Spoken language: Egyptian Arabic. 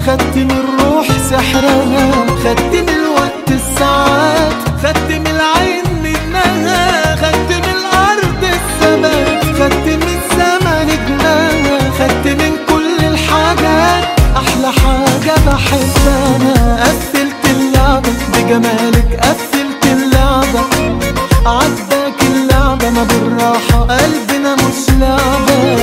خدت من الروح سحرها خدت من الوقت الساعات خدت من العين نجمها خدت من الارض السماء خدت من السما نجمها خدت من كل الحاجات احلى حاجة بحبها قفلت اللعبة بجمالك قفلت اللعبة عداك اللعبة ما بالراحة قلبنا مش لعبة